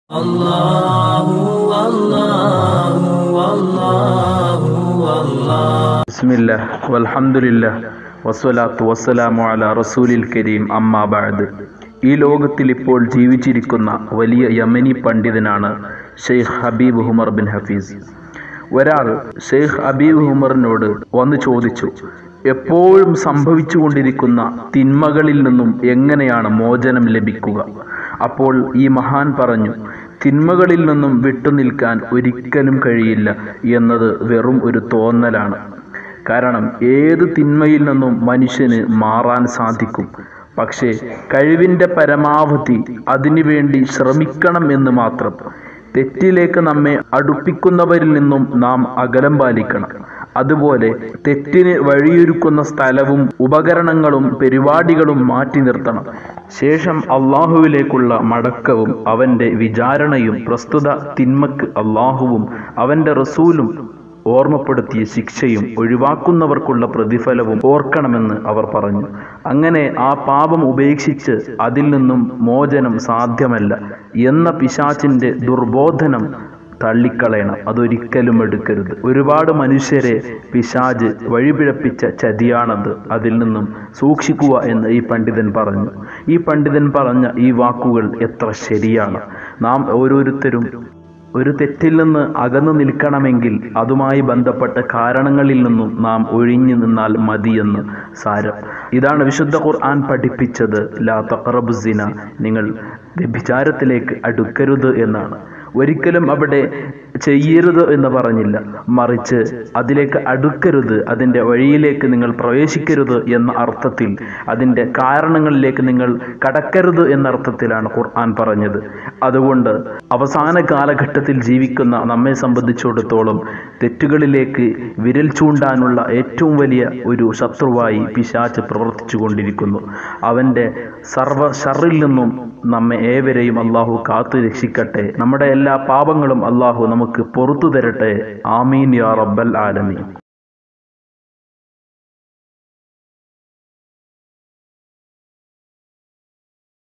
الله والله والله والله بسم الله والحمد لله വസ്സലാത്തു വസ്സലാമു അല റസൂലിൽ കരീം അമ്മാ ബഅദ് ഈ ലോകത്തിൽ ഇപ്പോൾ ജീവിച്ചിരിക്കുന്ന വലിയ യമനി പണ്ഡിതനാണ് Sheikh Habib Umar bin Hafiz ഒരാൾ ഷെയ്ഖ് ഹബീബ് ഹുമറിനോട് വന്ന് ചോദിച്ചു എപ്പോഴും സംഭവിച്ചുകൊണ്ടിരിക്കുന്ന തിന്മകളിൽ നിന്നും എങ്ങനെയാണ് മോചനം ലഭിക്കുക അപ്പോൾ ഈ മഹാൻ പറഞ്ഞു തിന്മകളിൽ നിന്നും വിട്ടുനിൽക്കാൻ ഒരിക്കലും കഴിയില്ല എന്നത് വെറും ഒരു തോന്നലാണ് കാരണം ഏത് തിന്മയിൽ നിന്നും മനുഷ്യന് മാറാൻ സാധിക്കും പക്ഷേ കഴിവിൻ്റെ പരമാവധി അതിനുവേണ്ടി ശ്രമിക്കണം എന്ന് മാത്രം തെറ്റിലേക്ക് നമ്മെ അടുപ്പിക്കുന്നവരിൽ നിന്നും നാം അകലം പാലിക്കണം അതുപോലെ തെറ്റിന് വഴിയൊരുക്കുന്ന സ്ഥലവും ഉപകരണങ്ങളും പരിപാടികളും മാറ്റി നിർത്തണം ശേഷം അള്ളാഹുവിലേക്കുള്ള മടക്കവും അവൻ്റെ വിചാരണയും പ്രസ്തുത തിന്മക്ക് അള്ളാഹുവും അവൻ്റെ റസൂലും ഓർമ്മപ്പെടുത്തിയ ശിക്ഷയും ഒഴിവാക്കുന്നവർക്കുള്ള പ്രതിഫലവും ഓർക്കണമെന്ന് അവർ പറഞ്ഞു അങ്ങനെ ആ പാപം ഉപേക്ഷിച്ച് അതിൽ നിന്നും മോചനം സാധ്യമല്ല എന്ന പിശാച്ചിൻ്റെ ദുർബോധനം തള്ളിക്കളയണം അതൊരിക്കലും എടുക്കരുത് ഒരുപാട് മനുഷ്യരെ പിശാജ് വഴിപിഴപ്പിച്ച ചതിയാണത് അതിൽ നിന്നും സൂക്ഷിക്കുക എന്ന് ഈ പണ്ഡിതൻ പറഞ്ഞു ഈ പണ്ഡിതൻ പറഞ്ഞ ഈ വാക്കുകൾ എത്ര ശരിയാണ് നാം ഓരോരുത്തരും ഒരു തെറ്റിൽ നിന്ന് അകന്നു നിൽക്കണമെങ്കിൽ അതുമായി ബന്ധപ്പെട്ട കാരണങ്ങളിൽ നിന്നും നാം ഒഴിഞ്ഞു നിന്നാൽ മതിയെന്ന് സാരം ഇതാണ് വിശുദ്ധ ഖുർആൻ പഠിപ്പിച്ചത് ലാ തഖറബുസിന നിങ്ങൾ വ്യഭിചാരത്തിലേക്ക് അടുക്കരുത് എന്നാണ് ഒരിക്കലും അവിടെ ചെയ്യരുത് എന്ന് പറഞ്ഞില്ല മറിച്ച് അതിലേക്ക് അടുക്കരുത് അതിൻ്റെ വഴിയിലേക്ക് നിങ്ങൾ പ്രവേശിക്കരുത് എന്ന അർത്ഥത്തിൽ അതിൻ്റെ കാരണങ്ങളിലേക്ക് നിങ്ങൾ കടക്കരുത് എന്ന അർത്ഥത്തിലാണ് ഖുർആൻ പറഞ്ഞത് അതുകൊണ്ട് അവസാന കാലഘട്ടത്തിൽ ജീവിക്കുന്ന നമ്മെ സംബന്ധിച്ചിടത്തോളം തെറ്റുകളിലേക്ക് വിരൽ ചൂണ്ടാനുള്ള ഏറ്റവും വലിയ ഒരു ശത്രുവായി പിശാച്ച് പ്രവർത്തിച്ചു കൊണ്ടിരിക്കുന്നു അവൻ്റെ സർവ ഷറിൽ നിന്നും നമ്മെ ഏവരെയും അള്ളാഹു കാത്തു രക്ഷിക്കട്ടെ നമ്മുടെ എല്ലാ പാപങ്ങളും അള്ളാഹു നമുക്ക് പുറത്തു തരട്ടെ ആമീൻ യാ റബ്ബൽ ആലമീൻ